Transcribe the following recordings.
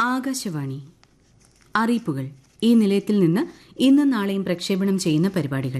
ആകാശവാണി അറിയിപ്പുകൾ ഈ നിലയത്തിൽ നിന്ന് ഇന്നും നാളെയും പ്രക്ഷേപണം ചെയ്യുന്ന പരിപാടികൾ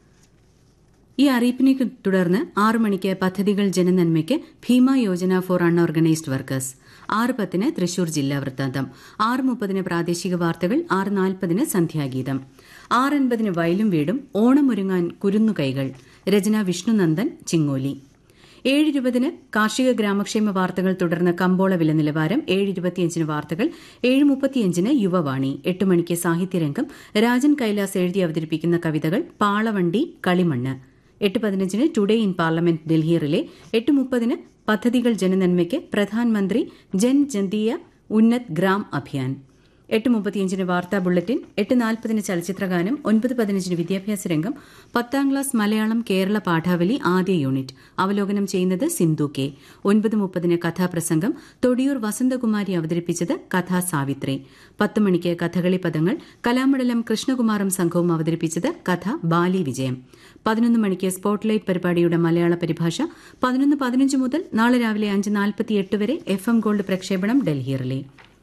ഈ അറിയിപ്പിനെ തുടർന്ന് ആറു മണിക്ക് പദ്ധതികൾ ജനനന്മയ്ക്ക് Bima Yojana for unorganised workers ആറ് പത്തിന് തൃശൂർ ജില്ലാ വൃത്താന്തം ആറ് മുപ്പതിന് പ്രാദേശിക വാർത്തകൾ ആറ് നാൽപ്പതിന് സന്ധ്യാഗീതം ആറ് അൻപതിന് വയലും വീടും ഓണമൊരുങ്ങാൻ കുരുന്നുകൈകൾ രചന വിഷ്ണുനന്ദൻ ചിങ്ങോലി ഏഴ് ഇരുപതിന് കാർഷിക ഗ്രാമക്ഷേമ വാർത്തകൾ തുടർന്ന് കമ്പോള വില നിലവാരം ഏഴ് ഇരുപത്തിയഞ്ചിന് വാർത്തകൾ ഏഴ് മുപ്പത്തിയഞ്ചിന് യുവവാണി എട്ട് മണിക്ക് സാഹിത്യരംഗം രാജൻ കൈലാസ് എഴുതി അവതരിപ്പിക്കുന്ന കവിതകൾ പാളവണ്ടി കളിമണ്ണ് എട്ട് പതിനഞ്ചിന് today in parliament Delhi relay എട്ട് മുപ്പതിന് പദ്ധതികൾ ജനനന്മയ്ക്ക് പ്രധാനമന്ത്രി ജൻ ജന്തീയ ഉന്നത് ഗ്രാം അഭിയാൻ എട്ട് മുപ്പത്തിയഞ്ചിന് വാർത്താ ബുള്ളറ്റിൻ എട്ട് നാൽപ്പതിന് ചലച്ചിത്രഗാനം ഒൻപത് പതിനഞ്ചിന് വിദ്യാഭ്യാസ രംഗം പത്താം ക്ലാസ് മലയാളം കേരള പാഠാവലി ആദ്യ യൂണിറ്റ് അവലോകനം ചെയ്യുന്നത് സിന്ധു കെ ഒൻപത് മുപ്പതിന് കഥാപ്രസംഗം തൊടിയൂർ വസന്തകുമാരി അവതരിപ്പിച്ചത് കഥാ സാവിത്രി പത്ത് മണിക്ക് കഥകളി പദങ്ങൾ കലാമണ്ഡലം കൃഷ്ണകുമാറും സംഘവും അവതരിപ്പിച്ചത് കഥ ബാലി വിജയം പതിനൊന്ന് മണിക്ക് സ്പോട്ട്ലൈറ്റ് പരിപാടിയുടെ മലയാള പരിഭാഷ പതിനൊന്ന് പതിനഞ്ച് മുതൽ നാളെ രാവിലെ അഞ്ച് നാൽപ്പത്തിയെട്ട് വരെ എഫ് എം ഗോൾഡ് പ്രക്ഷേപണം ഡൽഹി റിലേ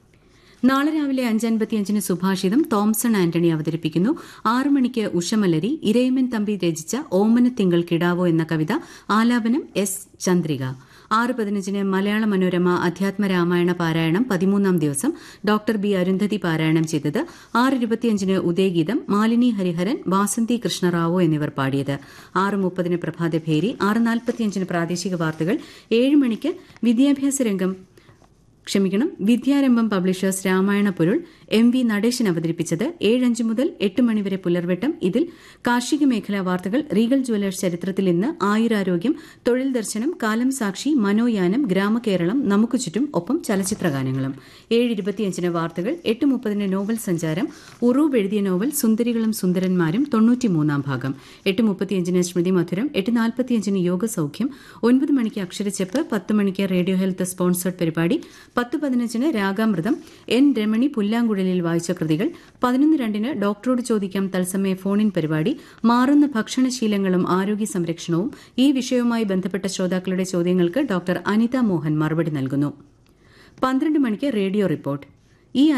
നാളെ രാവിലെ അഞ്ചൻപത്തിയഞ്ചിന് സുഭാഷിതം തോംസൺ ആന്റണി അവതരിപ്പിക്കുന്നു ആറു മണിക്ക് ഉഷമലരി ഇരയിമൻ തമ്പി രചിച്ച ഓമനത്തിങ്കൾ കിടാവോ എന്ന കവിത ആലാപനം എസ് ചന്ദ്രിക ആറ് പതിനഞ്ചിന് മലയാള മനോരമ അധ്യാത്മ രാമായണ പാരായണം പതിമൂന്നാം ദിവസം ഡോക്ടർ ബി അരുന്ധതി പാരായണം ചെയ്തത് ആറ് ഇരുപത്തിയഞ്ചിന് ഉദയഗീതം മാലിനി ഹരിഹരൻ വാസന്തി കൃഷ്ണറാവു എന്നിവർ പാടിയത് ആറ് മുപ്പതിന് പ്രഭാതഭേരി ആറ് നാൽപ്പത്തിയഞ്ചിന് പ്രാദേശിക വാർത്തകൾ ഏഴ് മണിക്ക് വിദ്യാഭ്യാസ രംഗം ക്ഷമിക്കണം വിദ്യാരംഭം പബ്ലിഷേഴ്സ് രാമായണ പൊരുൾ എം വി നടേശൻ അവതരിപ്പിച്ചത് ഏഴഞ്ച് മുതൽ എട്ട് മണിവരെ പുലർവെട്ടം ഇതിൽ കാർഷിക മേഖലാ വാർത്തകൾ റീഗൽ ജ്വല്ലേഴ്സ് ചരിത്രത്തിൽ ഇന്ന് ആയുരാരോഗ്യം തൊഴിൽ ദർശനം കാലം സാക്ഷി മനോയാനം ഗ്രാമകേരളം നമുക്ക് ചുറ്റും ഒപ്പം ചലച്ചിത്രഗാനങ്ങളും ഏഴ് ഇരുപത്തിയഞ്ചിന് വാർത്തകൾ എട്ട് മുപ്പതിന് നോവൽ സഞ്ചാരം ഉറൂബ് എഴുതിയ നോവൽ സുന്ദരികളും സുന്ദരന്മാരും തൊണ്ണൂറ്റിമൂന്നാം ഭാഗം എട്ട് മുപ്പത്തിയഞ്ചിന് സ്മൃതി മധുരം എട്ട് നാൽപ്പത്തിയഞ്ചിന് യോഗസൌഖ്യം ഒൻപത് മണിക്ക് അക്ഷരച്ചെപ്പ് പത്ത് മണിക്ക് റേഡിയോ ഹെൽത്ത് സ്പോൺസേഡ് പരിപാടി പത്ത് പതിനഞ്ചിന് രാഗാമൃതം എൻ രമണി പുല്ലാങ്കുഴലിൽ വായിച്ച കൃതികൾ പതിനൊന്ന് രണ്ടിന് ഡോക്ടറോട് ചോദിക്കാം തത്സമയ ഫോണിൻ പരിപാടി മാറുന്ന ഭക്ഷണശീലങ്ങളും ആരോഗ്യ സംരക്ഷണവും ഈ വിഷയവുമായി ബന്ധപ്പെട്ട ശ്രോതാക്കളുടെ ചോദ്യങ്ങൾക്ക് ഡോക്ടർ അനിത മോഹൻ മറുപടി നൽകുന്നു പന്ത്രണ്ട് മണിക്ക് റേഡിയോ റിപ്പോർട്ട്